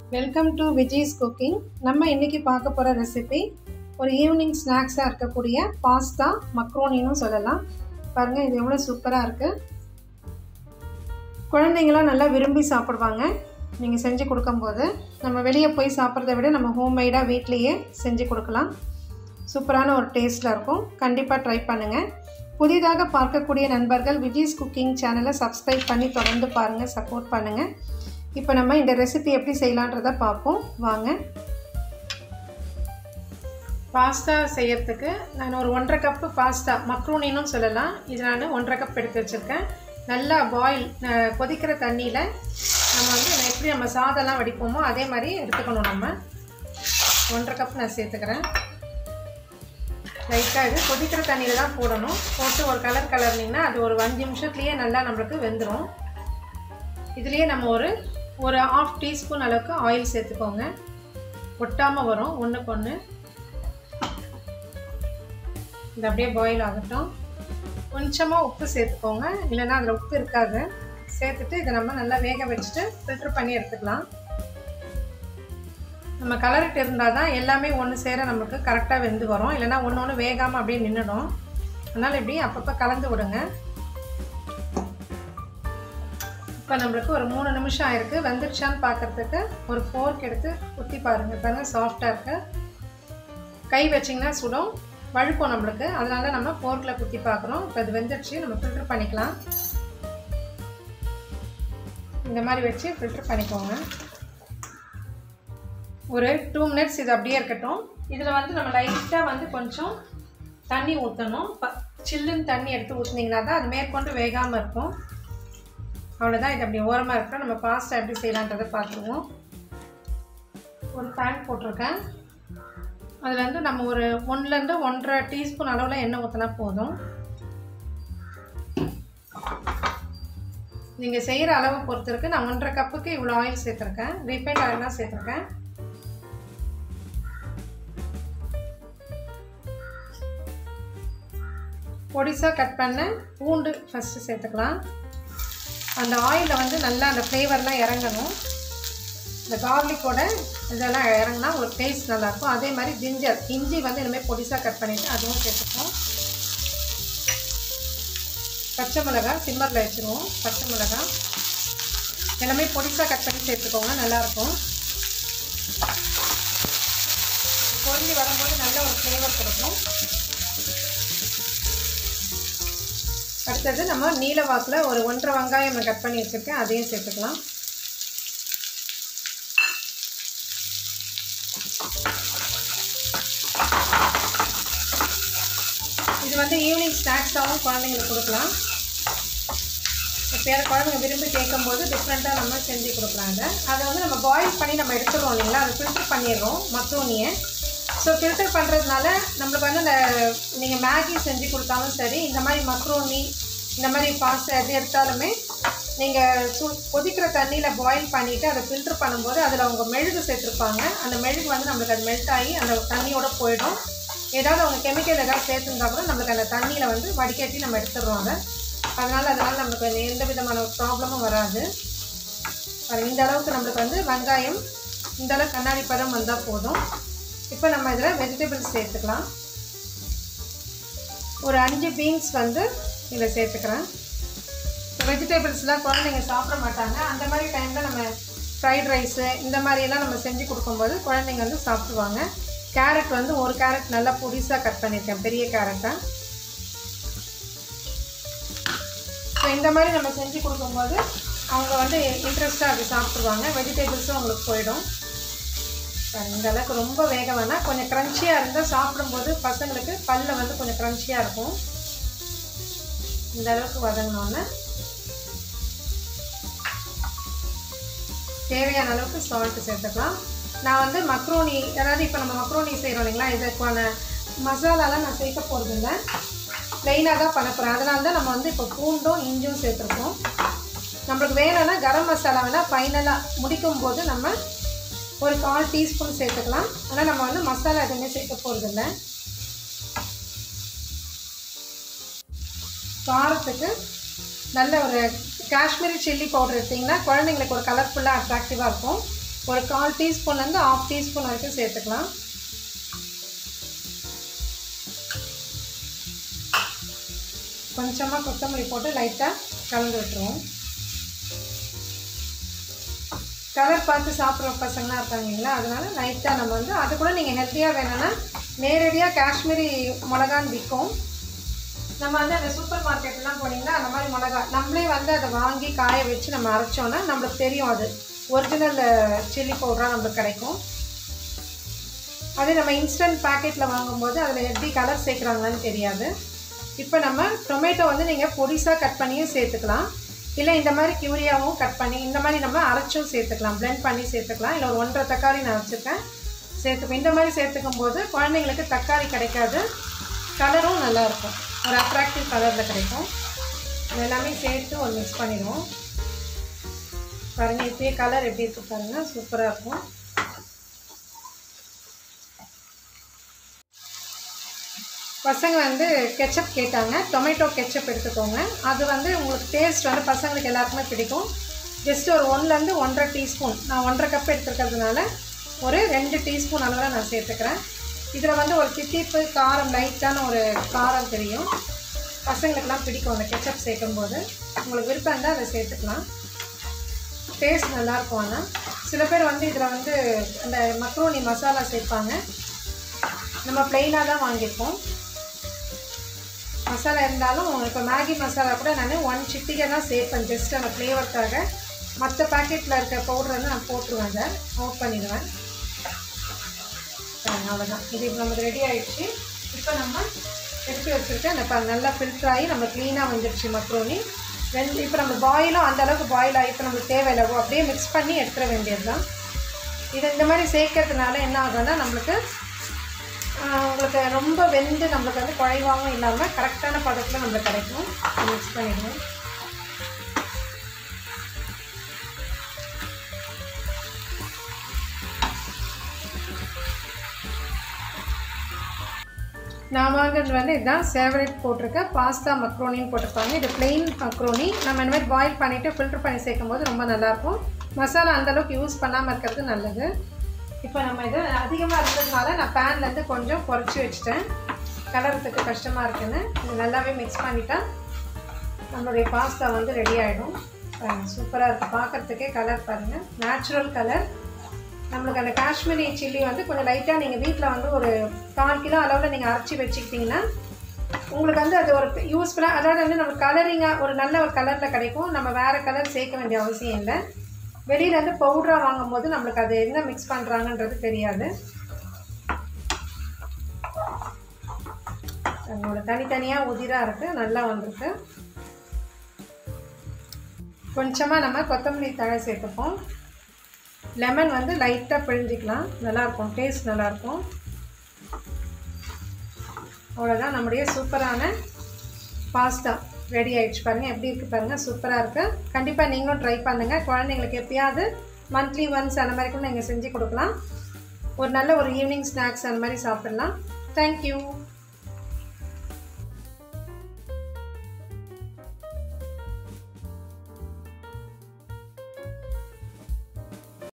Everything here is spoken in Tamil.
வெல்கம் டு விஜய்ஸ் குக்கிங் நம்ம இன்னைக்கு பார்க்க போகிற ரெசிபி ஒரு ஈவினிங் ஸ்நாக்ஸாக இருக்கக்கூடிய பாஸ்தா மக்ரோனின்னு சொல்லலாம் பாருங்கள் இது எவ்வளோ சூப்பராக இருக்குது குழந்தைங்களாம் நல்லா விரும்பி சாப்பிடுவாங்க நீங்கள் செஞ்சு கொடுக்கும்போது நம்ம வெளியே போய் சாப்பிட்றத விட நம்ம ஹோம்மேடாக வீட்லேயே செஞ்சு கொடுக்கலாம் சூப்பரான ஒரு டேஸ்ட்டில் இருக்கும் கண்டிப்பாக ட்ரை பண்ணுங்கள் புதிதாக பார்க்கக்கூடிய நண்பர்கள் விஜய்ஸ் குக்கிங் சேனலை சப்ஸ்கிரைப் பண்ணி தொடர்ந்து பாருங்கள் சப்போர்ட் பண்ணுங்கள் இப்போ நம்ம இந்த ரெசிபி எப்படி செய்யலான்றதை பார்ப்போம் வாங்க பாஸ்தா செய்யறதுக்கு நான் ஒரு ஒன்றரை கப்பு பாஸ்தா மக்ரூனின்னு சொல்லலாம் இது நான் ஒன்றரை கப் எடுத்து வச்சுருக்கேன் நல்லா பாயில் கொதிக்கிற தண்ணியில் நம்ம வந்து எப்படி நம்ம சாதம்லாம் வடிப்போமோ அதே மாதிரி எடுத்துக்கணும் நம்ம ஒன்றரை கப் நான் சேர்த்துக்கிறேன் லைட்டாக இது கொதிக்கிற தண்ணியில் தான் போடணும் போட்டு ஒரு கலர் கலர்னிங்கன்னா அது ஒரு அஞ்சு நிமிஷத்துலேயே நல்லா நம்மளுக்கு வெந்துடும் இதுலேயே நம்ம ஒரு ஒரு ஆஃப் டீஸ்பூன் அளவுக்கு ஆயில் சேர்த்துக்கோங்க ஒட்டாமல் வரும் ஒன்றுக்கு ஒன்று இது அப்படியே பாயில் ஆகட்டும் கொஞ்சமாக உப்பு சேர்த்துக்கோங்க இல்லைன்னா அதில் உப்பு இருக்காது சேர்த்துட்டு இதை நம்ம நல்லா வேக வச்சுட்டு ஃபில்ட்ரு பண்ணி எடுத்துக்கலாம் நம்ம கலரிட்டு இருந்தால் தான் எல்லாமே ஒன்று சேர நமக்கு கரெக்டாக வெந்து வரும் இல்லைனா ஒன்று ஒன்று வேகாமல் அப்படியே நின்றுடும் அதனால் இப்படி அப்பப்போ கலந்து விடுங்க இப்போ நம்மளுக்கு ஒரு மூணு நிமிஷம் ஆயிருக்கு வெந்துருச்சான்னு பார்க்குறதுக்கு ஒரு ஃபோர்க் எடுத்து குத்தி பாருங்கள் பாருங்கள் சாஃப்டாக இருக்குது கை வச்சிங்கன்னா சுடும் வழுக்கும் நம்மளுக்கு அதனால நம்ம ஃபோர்க்கில் குத்தி பார்க்குறோம் இப்போ அது வெந்துருச்சு நம்ம ஃபில்ட்ரு பண்ணிக்கலாம் இந்த மாதிரி வச்சு ஃபில்ட்ரு பண்ணிக்கோங்க ஒரு டூ மினிட்ஸ் இது அப்படியே இருக்கட்டும் இதில் வந்து நம்ம லைட்டாக வந்து கொஞ்சம் தண்ணி ஊற்றணும் சில்லுன்னு தண்ணி எடுத்து ஊற்றுனீங்கன்னா தான் அது மேற்கொண்டு வேகாமல் இருக்கும் அவ்வளோதான் இது அப்படி ஓரமாக இருக்கட்டும் நம்ம பாஸ்டா எப்படி செய்யலான்றதை பார்த்துருவோம் ஒரு பேன் போட்டிருக்கேன் அதில் வந்து நம்ம ஒரு ஒன்றுலேருந்து ஒன்றரை டீஸ்பூன் அளவில் எண்ணெய் ஊற்றினா போதும் நீங்கள் செய்கிற அளவை பொறுத்து இருக்குது நான் ஒன்றரை கப்புக்கு இவ்வளோ ஆயில் சேர்த்துருக்கேன் ரீஃபைண்ட் ஆயில் தான் சேர்த்துருக்கேன் பொடிசாக கட் பண்ண பூண்டு ஃபஸ்ட்டு சேர்த்துக்கலாம் அந்த ஆயிலில் வந்து நல்லா அந்த ஃப்ளேவர்லாம் இறங்கணும் இந்த கார்லிக்கோட இதெல்லாம் இறங்கினா ஒரு டேஸ்ட் நல்லாயிருக்கும் அதே மாதிரி ஜிஞ்சர் இஞ்சி வந்து இனிமேல் பொடிசாக கட் பண்ணிவிட்டு அதுவும் சேர்த்துப்போம் பச்சை மிளகா சிம்மரில் வச்சுருவோம் பச்சை மிளகா எல்லாமே பொடிசாக கட் பண்ணி சேர்த்துக்கோங்க நல்லாயிருக்கும் பொரிஞ்சு வரும்போது நல்ல ஒரு ஃப்ளேவர் கொடுக்கும் அடுத்தது நம்ம நீல வாக்கில் ஒரு ஒன்றரை வெங்காயம் நான் கட் பண்ணி வச்சுருக்கேன் அதையும் சேர்த்துக்கலாம் இது வந்து ஈவினிங் ஸ்நாக்ஸாகவும் குழந்தைங்களுக்கு கொடுக்கலாம் பேர குழந்தைங்க விரும்பி கேட்கும்போது டிஃப்ரெண்ட்டாக நம்ம செஞ்சு கொடுக்கலாம் அதை அதை வந்து நம்ம பாயில் பண்ணி நம்ம எடுத்துருவோம் இல்லைங்களா அதை ஃபில்டர் பண்ணிடுறோம் மக்ரோனியை ஸோ ஃபில்டர் பண்ணுறதுனால நம்மளுக்கு வந்து இந்த நீங்கள் மேகி செஞ்சு கொடுத்தாலும் சரி இந்த மாதிரி மக்ரோனி இந்த மாதிரி பாஸ்தா எது எடுத்தாலுமே நீங்கள் சு கொதிக்கிற தண்ணியில் பாயில் பண்ணிவிட்டு அதை ஃபில்டர் பண்ணும்போது அதில் அவங்க மெழுகு சேர்த்துருப்பாங்க அந்த மெழுகு வந்து நம்மளுக்கு அது மெல்ட் ஆகி அந்த தண்ணியோடு போயிடும் ஏதாவது அவங்க கெமிக்கல் ஏதாவது சேர்த்துருந்தா கூட நம்மளுக்கு அந்த தண்ணியில் வந்து வடிகட்டி நம்ம எடுத்துடுறோம் அதை அதனால் அதனால் நம்மளுக்கு எந்த விதமான ப்ராப்ளமும் வராது இந்த அளவுக்கு நம்மளுக்கு வந்து வெங்காயம் இந்த அளவுக்கு கண்ணாடி பதம் வந்தால் போதும் இப்போ நம்ம இதில் வெஜிடபிள்ஸ் சேர்த்துக்கலாம் ஒரு அஞ்சு பீன்ஸ் வந்து இதில் சேர்த்துக்கிறேன் வெஜிடபிள்ஸ்லாம் குழந்தைங்க சாப்பிட மாட்டாங்க அந்த மாதிரி டைமில் நம்ம ஃப்ரைட் ரைஸு இந்த மாதிரியெல்லாம் நம்ம செஞ்சு கொடுக்கும்போது குழந்தைங்க வந்து சாப்பிடுவாங்க கேரட் வந்து ஒரு கேரட் நல்லா பொடிசாக கட் பண்ணியிருக்கேன் பெரிய கேரட்டாக ஸோ இந்த மாதிரி நம்ம செஞ்சு கொடுக்கும்போது அவங்க வந்து இன்ட்ரெஸ்ட்டாக அது சாப்பிட்ருவாங்க வெஜிடபிள்ஸும் அவங்களுக்கு போயிடும் இந்த அளவுக்கு ரொம்ப வேக வேணால் கொஞ்சம் க்ரன்ச்சியாக இருந்தால் சாப்பிடும்போது பசங்களுக்கு பல்ல வந்து கொஞ்சம் க்ரன்ச்சியாக இருக்கும் இந்த அளவுக்கு வதங்கினோன்னே தேவையான அளவுக்கு சால்ட்டு சேர்த்துக்கலாம் நான் வந்து மக்ரோனி அதாவது இப்போ நம்ம மக்ரோனி செய்கிறோம் இல்லைங்களா இதுக்கான மசாலாலாம் நான் சேர்க்க போகிறது இல்லை ப்ளெயினாக தான் பண்ண போகிறேன் அதனால தான் நம்ம வந்து இப்போ பூண்டும் இஞ்சும் சேர்த்துருக்கோம் நம்மளுக்கு வேணும்னா கரம் மசாலா வேணால் ஃபைனலாக முடிக்கும் போது நம்ம ஒரு கால் டீஸ்பூன் சேர்த்துக்கலாம் ஆனால் நம்ம வந்து மசாலா எதுவுமே சேர்க்க போகிறதில்ல காரத்துக்கு நல்ல ஒரு காஷ்மீரி சில்லி பவுடர் எடுத்திங்கன்னா குழந்தைங்களுக்கு ஒரு கலர்ஃபுல்லாக அட்ராக்டிவாக இருக்கும் ஒரு கால் டீஸ்பூன்லேருந்து ஆஃப் டீஸ்பூன் வரைக்கும் சேர்த்துக்கலாம் கொஞ்சமாக கொத்தமல்லி போட்டு லைட்டாக கலந்து விட்டுருவோம் கலர் பார்த்து சாப்பிட்ற பசங்களாம் இருக்காங்க இல்லைங்களா அதனால லைட்டாக நம்ம வந்து அது கூட நீங்கள் ஹெல்த்தியாக வேணும்னா நேரடியாக காஷ்மீரி மிளகான்னு விற்கும் நம்ம வந்து அந்த சூப்பர் மார்க்கெட்லாம் போனீங்கன்னா அந்த மாதிரி மிளகா நம்மளே வந்து அதை வாங்கி காய வச்சு நம்ம அரைச்சோன்னா நம்மளுக்கு தெரியும் அது ஒரிஜினல் சில்லி பவுடராக நம்மளுக்கு கிடைக்கும் அதே நம்ம இன்ஸ்டன்ட் பேக்கெட்டில் வாங்கும்போது அதில் எப்படி கலர் சேர்க்குறாங்கன்னு தெரியாது இப்போ நம்ம டொமேட்டோ வந்து நீங்கள் பொடிசாக கட் பண்ணியும் சேர்த்துக்கலாம் இல்லை இந்த மாதிரி கியூரியாவும் கட் பண்ணி இந்த மாதிரி நம்ம அரைச்சும் சேர்த்துக்கலாம் blend பண்ணி சேர்த்துக்கலாம் இல்லை ஒரு ஒன்றரை தக்காளி நான் வச்சுருக்கேன் சேர்த்துப்பேன் இந்த மாதிரி சேர்த்துக்கும் போது குழந்தைங்களுக்கு தக்காளி கிடைக்காது கலரும் நல்லாயிருக்கும் ஒரு அட்ராக்டிவ் கலரில் கிடைக்கும் இது எல்லாமே சேர்த்து ஒரு மிக்ஸ் பண்ணிடுவோம் பாருங்கள் இப்போயே கலர் எப்படி இருக்கு பாருங்கள் சூப்பராக இருக்கும் பசங்க வந்து கெச்சப் கேட்டாங்க டொமேட்டோ கெச்சப் எடுத்துக்கோங்க அது வந்து உங்களுக்கு டேஸ்ட் வந்து பசங்களுக்கு எல்லாருக்குமே பிடிக்கும் ஜஸ்ட் ஒரு ஒன்றுலேருந்து ஒன்றரை டீஸ்பூன் நான் ஒன்றரை கப் எடுத்துருக்கிறதுனால ஒரு ரெண்டு டீஸ்பூன் அளவில் நான் சேர்த்துக்கிறேன் இதில் வந்து ஒரு தித்திப்பு காரம் லைட்டான ஒரு காரம் தெரியும் பசங்களுக்கெல்லாம் பிடிக்கும் அந்த கெச்சப் சேர்க்கும்போது உங்களுக்கு விருப்பம் இருந்தால் அதை சேர்த்துக்கலாம் டேஸ்ட் நல்லாயிருக்கும் ஆனால் சில பேர் வந்து இதில் வந்து அந்த மக்ரோனி மசாலா சேர்ப்பாங்க நம்ம ப்ளெயினாக தான் வாங்கியிருக்கோம் மசாலா இருந்தாலும் இப்போ மேகி மசாலா கூட நான் ஒன் சிட்டிகை தான் சேர்ப்பேன் ஜஸ்ட் அந்த ஃப்ளேவருக்காக மற்ற பேக்கெட்டில் இருக்க பவுடர் வந்து நான் போட்டுருவேன் அதை அவுட் பண்ணிடுவேன் அவ்வளோதான் இது இப்போ நமக்கு ரெடி ஆயிடுச்சு இப்போ நம்ம எடுத்து வச்சுருக்க அந்த ப- நல்லா ஃபில்டர் ஆகி நம்ம க்ளீனாக வந்துடுச்சு மக்ரோனி ரெண்டு இப்போ நம்ம பாயிலும் அந்த அளவுக்கு பாயில் ஆகி இப்போ நம்மளுக்கு தேவையில்லை அப்படியே மிக்ஸ் பண்ணி எடுத்துட வேண்டியது தான் இது இந்த மாதிரி சேர்க்கறதுனால என்ன ஆகும்னா நம்மளுக்கு ஆஹ், உங்களுக்கு ரொம்ப வெந்து நம்மளுக்கு வந்து குழைவாகவும் இல்லாமல் கரெக்டான பதத்தில் நம்மளுக்கு கிடைக்கும் மிக்ஸ் பண்ணிடுவோம் நான் வாங்குறது வந்து இதுதான் சேவரேட் போட்டிருக்க பாஸ்தா மக்ரோனின்னு போட்டிருப்பாங்க இது plain மக்ரோனி நம்ம இந்த மாதிரி பாயில் பண்ணிவிட்டு ஃபில்டர் பண்ணி சேர்க்கும் போது ரொம்ப நல்லாயிருக்கும் மசாலா அந்த அளவுக்கு யூஸ் பண்ணாமல் இருக்கிறது நல்லது இப்போ நம்ம இது அதிகமாக இருந்ததுனால நான் பேன்லேருந்து கொஞ்சம் குறைச்சி வச்சுட்டேன் கலரத்துக்கு கஷ்டமாக இருக்குன்னு இது நல்லாவே மிக்ஸ் பண்ணிட்டா நம்மளுடைய பாஸ்தா வந்து ரெடி ஆகிடும் சூப்பராக இருக்குது பார்க்குறதுக்கே கலர் பாருங்கள் நேச்சுரல் கலர் நம்மளுக்கு அந்த காஷ்மீரி சில்லி வந்து கொஞ்சம் லைட்டாக நீங்கள் வீட்டில் வந்து ஒரு கால் கிலோ அளவில் நீங்கள் அரைச்சி வச்சுக்கிட்டிங்கன்னா உங்களுக்கு வந்து அது ஒரு யூஸ்ஃபுல்லாக அதாவது வந்து நம்ம கலரிங்காக ஒரு நல்ல ஒரு கலரில் கிடைக்கும் நம்ம வேறு கலர் சேர்க்க வேண்டிய அவசியம் இல்லை வெளியிலேருந்து பவுடராக வாங்கும்போது நம்மளுக்கு அது என்ன மிக்ஸ் பண்ணுறாங்கன்றது தெரியாது நம்மளோட தனித்தனியாக உதிராக இருக்குது நல்லா வந்திருக்கு கொஞ்சமாக நம்ம கொத்தமல்லி தழை சேர்த்துப்போம் லெமன் வந்து லைட்டாக பிழிஞ்சிக்கலாம் நல்லாயிருக்கும் டேஸ்ட் நல்லாயிருக்கும் அவ்வளோதான் நம்முடைய சூப்பரான பாஸ்தா ரெடி ஆயிடுச்சு பாருங்கள் எப்படி இருக்குது பாருங்கள் சூப்பராக இருக்குது கண்டிப்பாக நீங்களும் ட்ரை பண்ணுங்கள் குழந்தைங்களுக்கு எப்பயாவது மந்த்லி ஒன்ஸ் அந்த மாதிரி கூட நீங்கள் செஞ்சு கொடுக்கலாம் ஒரு நல்ல ஒரு ஈவினிங் ஸ்நாக்ஸ் அந்த மாதிரி சாப்பிட்லாம் தேங்க்யூ